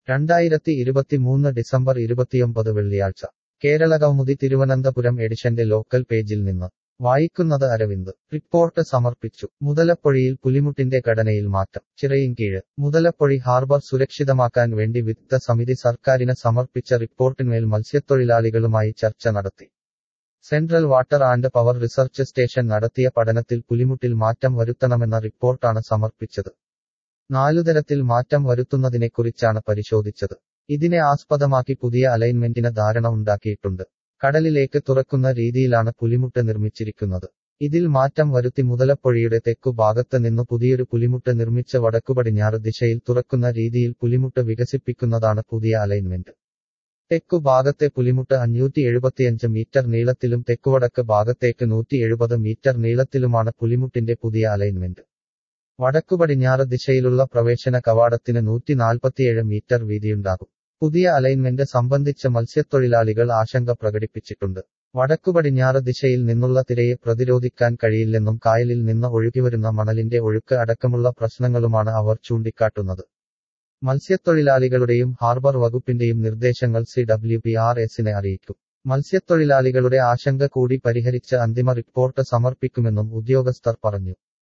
രണ്ടായിരത്തി ഇരുപത്തിമൂന്ന് ഡിസംബർ ഇരുപത്തിയൊമ്പത് വെള്ളിയാഴ്ച കേരള കൗമുദി തിരുവനന്തപുരം എഡിഷന്റെ ലോക്കൽ പേജിൽ നിന്ന് വായിക്കുന്നത് അരവിന്ദ് റിപ്പോർട്ട് സമർപ്പിച്ചു മുതലപ്പൊഴിയിൽ പുലിമുട്ടിന്റെ ഘടനയിൽ മാറ്റം ചിറയിൻകീഴ് മുതലപ്പൊഴി ഹാർബർ സുരക്ഷിതമാക്കാൻ വേണ്ടി വിദഗ്ധ സമിതി സർക്കാരിന് സമർപ്പിച്ച റിപ്പോർട്ടിന്മേൽ മത്സ്യത്തൊഴിലാളികളുമായി ചർച്ച നടത്തി central water and power research station നടത്തിയ പഠനത്തിൽ പുലിമുട്ടിൽ മാറ്റം വരുത്തണമെന്ന റിപ്പോർട്ടാണ് സമർപ്പിച്ചത് നാലുതരത്തിൽ മാറ്റം വരുത്തുന്നതിനെക്കുറിച്ചാണ് പരിശോധിച്ചത് ഇതിനെ ആസ്പദമാക്കി പുതിയ അലൈൻമെന്റിന് ധാരണ ഉണ്ടാക്കിയിട്ടുണ്ട് കടലിലേക്ക് തുറക്കുന്ന രീതിയിലാണ് പുലിമുട്ട് നിർമ്മിച്ചിരിക്കുന്നത് ഇതിൽ മാറ്റം വരുത്തി മുതലപ്പൊഴിയുടെ തെക്കു ഭാഗത്ത് നിന്ന് പുതിയൊരു പുലിമുട്ട് നിർമ്മിച്ച വടക്കുപടിഞ്ഞാറ് ദിശയിൽ തുറക്കുന്ന രീതിയിൽ പുലിമുട്ട് വികസിപ്പിക്കുന്നതാണ് പുതിയ അലൈൻമെന്റ് തെക്കു ഭാഗത്തെ പുലിമുട്ട് അഞ്ഞൂറ്റി എഴുപത്തിയഞ്ച് മീറ്റർ നീളത്തിലും തെക്കുവടക്ക് ഭാഗത്തേക്ക് നൂറ്റി എഴുപത് മീറ്റർ നീളത്തിലുമാണ് പുലിമുട്ടിന്റെ പുതിയ അലൈൻമെന്റ് വടക്കുപടിഞ്ഞാറ് ദിശയിലുള്ള പ്രവേശന കവാടത്തിന് നൂറ്റി നാൽപ്പത്തിയേഴ് മീറ്റർ വീതിയുണ്ടാകും പുതിയ അലൈൻമെന്റ് സംബന്ധിച്ച് മത്സ്യത്തൊഴിലാളികൾ ആശങ്ക പ്രകടിപ്പിച്ചിട്ടുണ്ട് വടക്കുപടിഞ്ഞാറ് ദിശയിൽ നിന്നുള്ള തിരയെ പ്രതിരോധിക്കാൻ കഴിയില്ലെന്നും കായലിൽ നിന്ന് ഒഴുകിവരുന്ന മണലിന്റെ ഒഴുക്ക് അടക്കമുള്ള പ്രശ്നങ്ങളുമാണ് അവർ ചൂണ്ടിക്കാട്ടുന്നത് മത്സ്യത്തൊഴിലാളികളുടെയും ഹാർബർ വകുപ്പിന്റെയും നിർദ്ദേശങ്ങൾ സി ഡബ്ല്യു പി ആർ എസിനെ അറിയിക്കും മത്സ്യത്തൊഴിലാളികളുടെ ആശങ്ക കൂടി പരിഹരിച്ച് അന്തിമ റിപ്പോർട്ട് സമർപ്പിക്കുമെന്നും ഉദ്യോഗസ്ഥർ പറഞ്ഞു